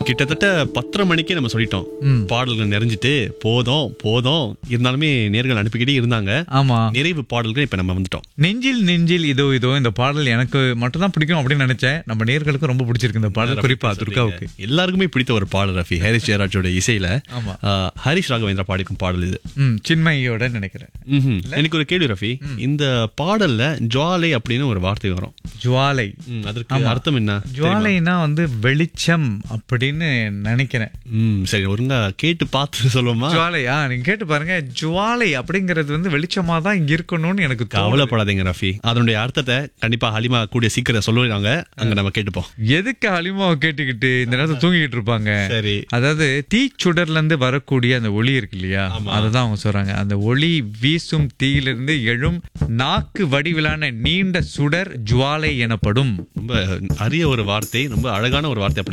கிட்டத்தட்ட பத்தரை மணிக்கே நம்ம சொல்லிட்டோம் ம். பாடல்கள் நிறைஞ்சிட்டு போதும் போதும் இருந்தாலுமே நேர்கள் அனுப்பிக்கிட்டே இருந்தாங்க ஆமா நிறைவு பாடல்கள் இப்ப நம்ம வந்துட்டோம் நெஞ்சில் நெஞ்சில் இதோ இதோ இந்த பாடல் எனக்கு மட்டும் தான் பிடிக்கும் அப்படின்னு நினைச்சேன் நம்ம நேர்களுக்கும் ரொம்ப பிடிச்சிருக்கு இந்த பாடல் குறிப்பா துர்காவுக்கு எல்லாருக்குமே பிடித்த ஒரு பாடல் ரஃபி ஹரிஷ் ஜெயராஜோட இசையில ஆமா. ஆ, ஹரிஷ் ராகவேந்திரா பாடிக்கும் பாடல் இது ம் சின்மையோட நினைக்கிறேன் ம்ஹும். எனக்கு ஒரு கேள்வி ரஃபி இந்த பாடல்ல ஜுவாலை அப்படின்னு ஒரு வார்த்தை வரும் ஜுவாலை ம், அதற்கு அர்த்தம் என்ன ஜுவாலைனா வந்து வெளிச்சம் அப்படின்னு நினைக்கிறேன் ம் சரி ஒருங்க கேட்டு பார்த்து சொல்லுவோமா ஜுவாலையா நீங்க கேட்டு பாருங்க ஜுவாலை அப்படிங்கிறது வந்து வெளிச்சமா தான் இங்க இருக்கணும்னு எனக்கு தோணுது. கவலைப்படாதீங்க ரஃபி அதனுடைய அர்த்தத்தை கண்டிப்பா ஹலிமா கூடிய சீக்கிரம் சொல்லுவாங்க அங்க நம்ம கேட்டுப்போம் எதுக்கு அலிமாவை கேட்டுக்கிட்டு இந்த நேரத்துல தூங்கிக்கிட்டு இருப்பாங்க சரி அதாவது தீச்சுடர்ல இருந்து வரக்கூடிய அந்த ஒளி இருக்கு இல்லையா அததான் அவங்க சொல்றாங்க அந்த ஒளி வீசும் தீயிலிருந்து எழும் நாக்கு வடிவிலான நீண்ட சுடர் ஜுவாலை எனப்படும் ரொம்ப அரிய ஒரு வார்த்தை ரொம்ப அழகான ஒரு வார்த்தை அப்படி